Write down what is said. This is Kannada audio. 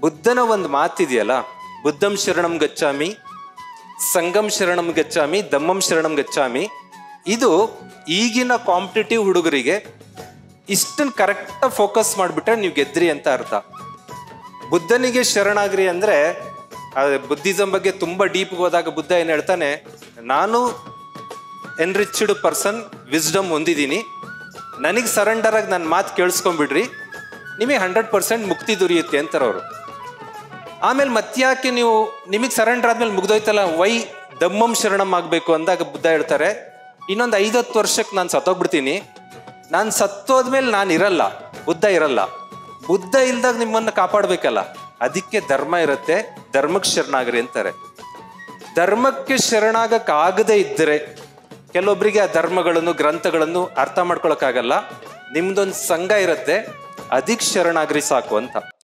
ಬುದ್ಧನ ಒಂದು ಮಾತಿದೆಯಲ್ಲ ಬುದ್ಧಂ ಶರಣಂ ಗಚ್ಚಾಮಿ ಸಂಗಂ ಶರಣಂ ಗಚ್ಚಾಮಿ ದಮ್ಮಂ ಶರಣಂ ಗಚ್ಚಾಮಿ ಇದು ಈಗಿನ ಕಾಂಪಿಟೇಟಿವ್ ಹುಡುಗರಿಗೆ ಇಷ್ಟನ್ನು ಕರೆಕ್ಟಾಗಿ ಫೋಕಸ್ ಮಾಡಿಬಿಟ್ರೆ ನೀವು ಗೆದ್ರಿ ಅಂತ ಅರ್ಥ ಬುದ್ಧನಿಗೆ ಶರಣಾಗ್ರಿ ಅಂದ್ರೆ ಬುದ್ಧಿಸಂ ಬಗ್ಗೆ ತುಂಬಾ ಡೀಪ್ ಹೋದಾಗ ಬುದ್ಧ ಏನ್ ಹೇಳ್ತಾನೆ ನಾನು ಎನ್ರಿಚ್ಡ್ ಪರ್ಸನ್ ವಿಸ್ಡಮ್ ಹೊಂದಿದ್ದೀನಿ ನನಗೆ ಸರೆಂಡರ್ ಆಗಿ ನನ್ನ ಮಾತು ಕೇಳಿಸ್ಕೊಂಡ್ಬಿಡ್ರಿ ನಿಮಗೆ ಹಂಡ್ರೆಡ್ ಪರ್ಸೆಂಟ್ ಮುಕ್ತಿ ದೊರೆಯುತ್ತೆ ಅಂತಾರೆ ಅವರು ಆಮೇಲೆ ಮತ್ತ್ಯಾಕೆ ನೀವು ನಿಮಗೆ ಸರೆಂಡರ್ ಆದ್ಮೇಲೆ ಮುಗ್ದೋಯ್ತಲ್ಲ ವೈ ದಮ್ಮಂ ಶರಣಂ ಆಗಬೇಕು ಅಂದಾಗ ಬುದ್ಧ ಹೇಳ್ತಾರೆ ಇನ್ನೊಂದು ಐದತ್ತು ವರ್ಷಕ್ಕೆ ನಾನು ಸತ್ತೋಗ್ಬಿಡ್ತೀನಿ ನಾನು ಸತ್ತೋದ್ಮೇಲೆ ನಾನು ಇರಲ್ಲ ಬುದ್ಧ ಇರಲ್ಲ ಬುದ್ಧ ಇಲ್ದಾಗ ನಿಮ್ಮನ್ನ ಕಾಪಾಡ್ಬೇಕಲ್ಲ ಅದಕ್ಕೆ ಧರ್ಮ ಇರುತ್ತೆ ಧರ್ಮಕ್ಕೆ ಶರಣಾಗ್ರಿ ಅಂತಾರೆ ಧರ್ಮಕ್ಕೆ ಶರಣಾಗಕ್ ಆಗದೇ ಇದ್ದರೆ ಕೆಲವೊಬ್ಬರಿಗೆ ಆ ಧರ್ಮಗಳನ್ನು ಗ್ರಂಥಗಳನ್ನು ಅರ್ಥ ಮಾಡ್ಕೊಳಕ್ಕಾಗಲ್ಲ ನಿಮ್ದೊಂದು ಸಂಘ ಇರುತ್ತೆ ಅದಕ್ಕೆ ಶರಣಾಗ್ರಿ ಸಾಕು ಅಂತ